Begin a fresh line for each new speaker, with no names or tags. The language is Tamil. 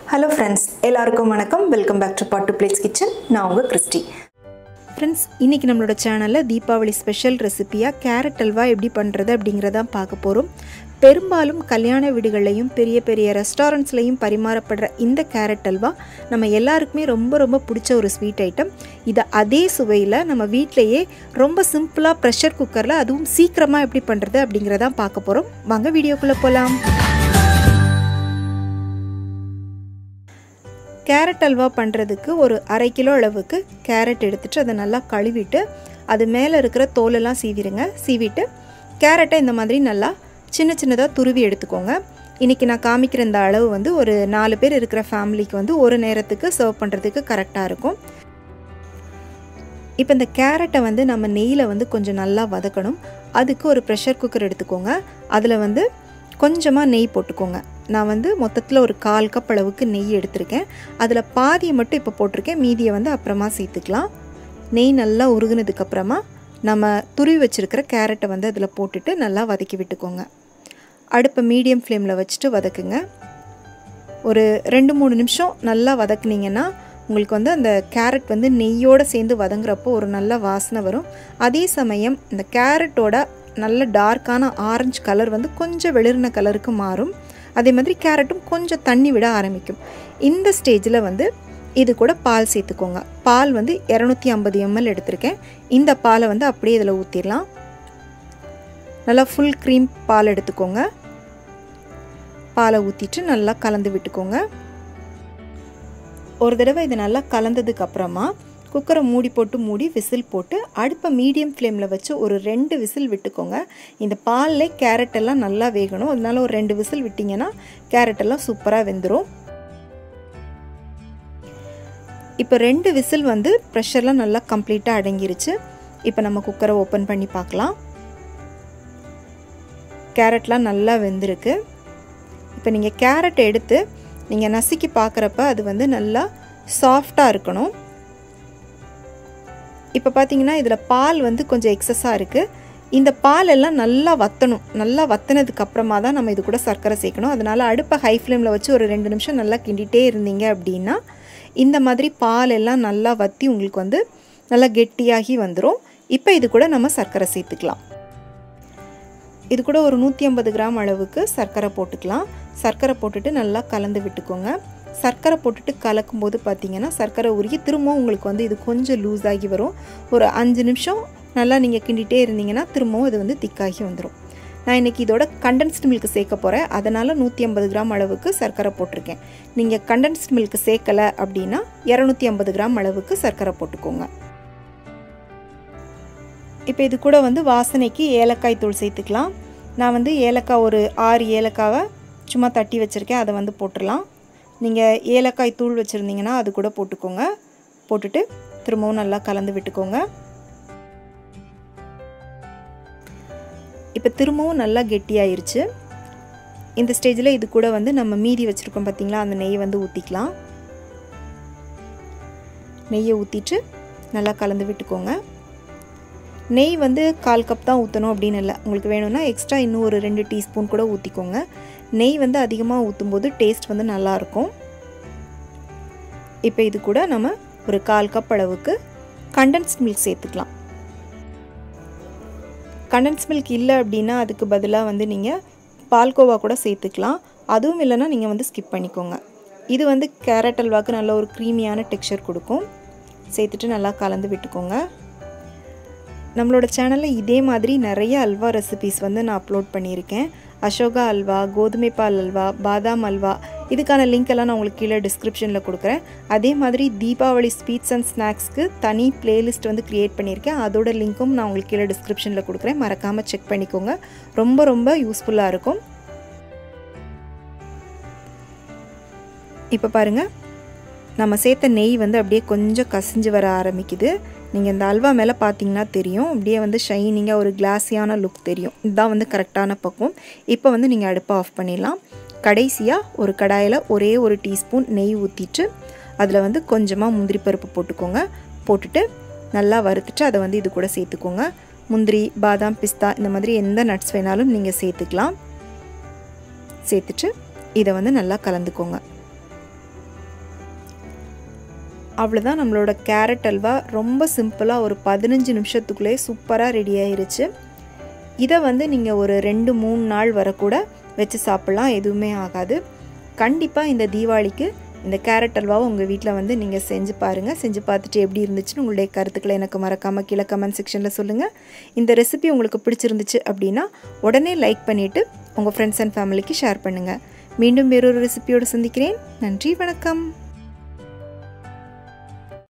ஹலோ ஃப்ரெண்ட்ஸ் எல்லாருக்கும் வணக்கம் welcome back to pots plates kitchen நான் உங்கள் கிறிஸ்டி
ஃப்ரெண்ட்ஸ் இன்றைக்கி நம்மளோட சேனலில் தீபாவளி ஸ்பெஷல் ரெசிபியாக கேரட் அல்வா எப்படி பண்ணுறது அப்படிங்கிறதான் பார்க்க போகிறோம் பெரும்பாலும் கல்யாண வீடுகள்லையும் பெரிய பெரிய ரெஸ்டாரண்ட்ஸ்லையும் பரிமாறப்படுற இந்த கேரட் அல்வா நம்ம எல்லாருக்குமே ரொம்ப ரொம்ப பிடிச்ச ஒரு ஸ்வீட் ஐட்டம் இதை அதே சுவையில் நம்ம வீட்டிலையே ரொம்ப சிம்பிளாக ப்ரெஷர் குக்கரில் அதுவும் சீக்கிரமாக எப்படி பண்ணுறது அப்படிங்கிறதான் பார்க்க போகிறோம் வாங்க வீடியோக்குள்ளே போகலாம் கேரட் அல்வா பண்ணுறதுக்கு ஒரு அரை கிலோ அளவுக்கு கேரட் எடுத்துகிட்டு அதை நல்லா கழுவிட்டு அது மேலே இருக்கிற தோலெல்லாம் சீவிடுங்க சீவிட்டு கேரட்டை இந்த மாதிரி நல்லா சின்ன சின்னதாக துருவி எடுத்துக்கோங்க இன்றைக்கி நான் காமிக்கிற இந்த அளவு வந்து ஒரு நாலு பேர் இருக்கிற ஃபேமிலிக்கு வந்து ஒரு நேரத்துக்கு சர்வ் பண்ணுறதுக்கு கரெக்டாக இருக்கும் இப்போ இந்த கேரட்டை வந்து நம்ம நெய்யில் வந்து கொஞ்சம் நல்லா வதக்கணும் அதுக்கு ஒரு ப்ரெஷர் குக்கர் எடுத்துக்கோங்க அதில் வந்து கொஞ்சமாக நெய் போட்டுக்கோங்க நான் வந்து மொத்தத்தில் ஒரு கால் கப் அளவுக்கு நெய் எடுத்திருக்கேன் அதில் பாதியை மட்டும் இப்போ போட்டிருக்கேன் மீதியை வந்து அப்புறமா சேர்த்துக்கலாம் நெய் நல்லா உருகுனதுக்கப்புறமா நம்ம துருவி வச்சுருக்கிற கேரட்டை வந்து அதில் போட்டுட்டு நல்லா வதக்கி விட்டுக்கோங்க அடுப்பை மீடியம் ஃப்ளேமில் வச்சுட்டு வதக்குங்க ஒரு ரெண்டு மூணு நிமிஷம் நல்லா வதக்குனீங்கன்னா உங்களுக்கு வந்து அந்த கேரட் வந்து நெய்யோடு சேர்ந்து வதங்குறப்போ ஒரு நல்ல வாசனை வரும் அதே சமயம் இந்த கேரட்டோட நல்ல டார்க்கான ஆரஞ்சு கலர் வந்து கொஞ்சம் வெளிர்ன கலருக்கு மாறும் அதே மாதிரி கேரட்டும் கொஞ்சம் தண்ணி விட ஆரம்பிக்கும் இந்த ஸ்டேஜில் வந்து இது கூட பால் சேர்த்துக்கோங்க பால் வந்து இரநூத்தி ஐம்பது எம்எல் எடுத்திருக்கேன் இந்த பாலை வந்து அப்படியே இதில் ஊற்றிடலாம் நல்லா ஃபுல் க்ரீம் பால் எடுத்துக்கோங்க பாலை ஊற்றிட்டு நல்லா கலந்து விட்டுக்கோங்க ஒரு தடவை இது நல்லா கலந்ததுக்கு அப்புறமா குக்கரை மூடி போட்டு மூடி விசில் போட்டு அடுப்பை மீடியம் ஃப்ளேமில் வச்சு ஒரு ரெண்டு விசில் விட்டுக்கோங்க இந்த பாலில் கேரட் எல்லாம் நல்லா வேகணும் அதனால ஒரு ரெண்டு விசில் விட்டிங்கன்னா கேரட் எல்லாம் சூப்பராக வெந்துடும் இப்போ ரெண்டு விசில் வந்து ப்ரெஷர்லாம் நல்லா கம்ப்ளீட்டாக அடங்கிருச்சு இப்போ நம்ம குக்கரை ஓப்பன் பண்ணி பார்க்கலாம் கேரட்லாம் நல்லா வெந்திருக்கு இப்போ நீங்கள் கேரட் எடுத்து நீங்கள் நசுக்கி பார்க்குறப்ப அது வந்து நல்லா சாஃப்டாக இருக்கணும் இப்போ பார்த்தீங்கன்னா இதில் பால் வந்து கொஞ்சம் எக்ஸஸாக இருக்குது இந்த பால் எல்லாம் நல்லா வற்றணும் நல்லா வற்றினதுக்கு அப்புறமா தான் நம்ம இது கூட சர்க்கரை சேர்க்கணும் அதனால் அடுப்பை ஹை ஃப்ளேமில் வச்சு ஒரு ரெண்டு நிமிஷம் நல்லா கிண்டிகிட்டே இருந்தீங்க அப்படின்னா இந்த மாதிரி பால் எல்லாம் நல்லா வற்றி உங்களுக்கு வந்து நல்லா கெட்டியாகி வந்துடும் இப்போ இது கூட நம்ம சர்க்கரை சேர்த்துக்கலாம் இது கூட ஒரு நூற்றி ஐம்பது கிராம் அளவுக்கு சர்க்கரை போட்டுக்கலாம் சர்க்கரை போட்டுட்டு நல்லா கலந்து விட்டுக்கோங்க சர்க்கரை போட்டுட்டு கலக்கும்போது பார்த்தீங்கன்னா சர்க்கரை உருகி திரும்பவும் உங்களுக்கு வந்து இது கொஞ்சம் லூஸ் ஆகி வரும் ஒரு அஞ்சு நிமிஷம் நல்லா நீங்கள் கிண்டிகிட்டே இருந்தீங்கன்னா திரும்பவும் இது வந்து திக்காகி வந்துடும் நான் இன்றைக்கி இதோட கண்டென்ஸ்டு மில்க் சேர்க்க போகிறேன் அதனால் நூற்றி ஐம்பது கிராம் அளவுக்கு சர்க்கரை போட்டிருக்கேன் நீங்கள் கண்டென்ஸ்டு மில்க் சேர்க்கலை அப்படின்னா இரநூத்தி ஐம்பது கிராம் அளவுக்கு சர்க்கரை போட்டுக்கோங்க இப்போ இது கூட வந்து வாசனைக்கு ஏலக்காய் தூள் சேர்த்துக்கலாம் நான் வந்து ஏலக்காய் ஒரு ஆறு ஏலக்காவை சும்மா தட்டி வச்சுருக்கேன் அதை வந்து போட்டுடலாம் நீங்கள் ஏலக்காய் தூள் வச்சுருந்தீங்கன்னா அது கூட போட்டுக்கோங்க போட்டுட்டு திரும்பவும் நல்லா கலந்து விட்டுக்கோங்க இப்போ திரும்பவும் நல்லா கெட்டியாயிருச்சு இந்த ஸ்டேஜில் இது கூட வந்து நம்ம மீதி வச்சுருக்கோம் பார்த்திங்களா அந்த நெய் வந்து ஊற்றிக்கலாம் நெய்யை ஊற்றிட்டு நல்லா கலந்து விட்டுக்கோங்க நெய் வந்து கால் கப் தான் ஊற்றணும் அப்படின்னு இல்லை உங்களுக்கு வேணும்னா எக்ஸ்ட்ரா இன்னும் ஒரு ரெண்டு டீஸ்பூன் கூட ஊற்றிக்கோங்க நெய் வந்து அதிகமாக ஊற்றும்போது டேஸ்ட் வந்து நல்லாயிருக்கும் இப்போ இது கூட நம்ம ஒரு கால் கப் அளவுக்கு கண்டென்ஸ் மில்க் சேர்த்துக்கலாம் கண்டென்ஸ் மில்க் இல்லை அப்படின்னா அதுக்கு பதிலாக வந்து நீங்கள் பால்கோவா கூட சேர்த்துக்கலாம் அதுவும் இல்லைன்னா நீங்கள் வந்து ஸ்கிப் பண்ணிக்கோங்க இது வந்து கேரட் அல்வாக்கு நல்ல ஒரு க்ரீமியான டெக்ஸ்சர் கொடுக்கும் சேர்த்துட்டு நல்லா கலந்து விட்டுக்கோங்க நம்மளோட சேனலில் இதே மாதிரி நிறைய அல்வா ரெசிபீஸ் வந்து நான் அப்லோட் பண்ணியிருக்கேன் அசோகா அல்வா கோதுமை பால் அல்வா பாதாம் அல்வா இதுக்கான லிங்க் எல்லாம் நான் உங்களுக்கு கீழே டிஸ்கிரிப்ஷனில் கொடுக்குறேன் அதே மாதிரி தீபாவளி ஸ்வீட்ஸ் அண்ட் ஸ்நாக்ஸ்க்கு தனி பிளேலிஸ்ட் வந்து க்ரியேட் பண்ணியிருக்கேன் அதோட லிங்க்கும் நான் உங்களுக்கு கீழே டிஸ்கிரிப்ஷனில் கொடுக்குறேன் மறக்காமல் செக் பண்ணிக்கோங்க ரொம்ப ரொம்ப யூஸ்ஃபுல்லாக இருக்கும் இப்போ பாருங்கள் நம்ம சேர்த்த நெய் வந்து அப்படியே கொஞ்சம் கசிஞ்சு வர ஆரம்பிக்குது நீங்கள் இந்த அல்வா மேலே பார்த்தீங்கன்னா தெரியும் அப்படியே வந்து ஷைனிங்காக ஒரு கிளாஸியான லுக் தெரியும் இதுதான் வந்து கரெக்டான பக்குவம் இப்போ வந்து நீங்கள் அடுப்பை ஆஃப் பண்ணிடலாம் கடைசியாக ஒரு கடாயில் ஒரே ஒரு டீஸ்பூன் நெய் ஊற்றிட்டு அதில் வந்து கொஞ்சமாக முந்திரி பருப்பு போட்டுக்கோங்க போட்டுட்டு நல்லா வறுத்துட்டு அதை வந்து இது கூட சேர்த்துக்கோங்க முந்திரி பாதாம் பிஸ்தா இந்த மாதிரி எந்த நட்ஸ் வேணாலும் நீங்கள் சேர்த்துக்கலாம் சேர்த்துட்டு இதை வந்து நல்லா கலந்துக்கோங்க அவ்வளோதான் நம்மளோட கேரட் அல்வா ரொம்ப சிம்பிளாக ஒரு பதினஞ்சு நிமிஷத்துக்குள்ளேயே சூப்பராக ரெடி ஆயிருச்சு இதை வந்து நீங்கள் ஒரு ரெண்டு மூணு நாள் வரை கூட வச்சு சாப்பிட்லாம் எதுவுமே ஆகாது கண்டிப்பாக இந்த தீபாவளிக்கு இந்த கேரட் அல்வாவை உங்கள் வீட்டில் வந்து நீங்கள் செஞ்சு பாருங்கள் செஞ்சு பார்த்துட்டு எப்படி இருந்துச்சுன்னு உங்களுடைய கருத்துக்களை எனக்கு மறக்காமல் கீழே கமெண்ட் செக்ஷனில் சொல்லுங்கள் இந்த ரெசிபி உங்களுக்கு பிடிச்சிருந்துச்சு அப்படின்னா உடனே லைக் பண்ணிவிட்டு உங்கள் ஃப்ரெண்ட்ஸ் அண்ட் ஃபேமிலிக்கு ஷேர் பண்ணுங்கள் மீண்டும் வேறொரு ரெசிபியோடு சந்திக்கிறேன் நன்றி வணக்கம்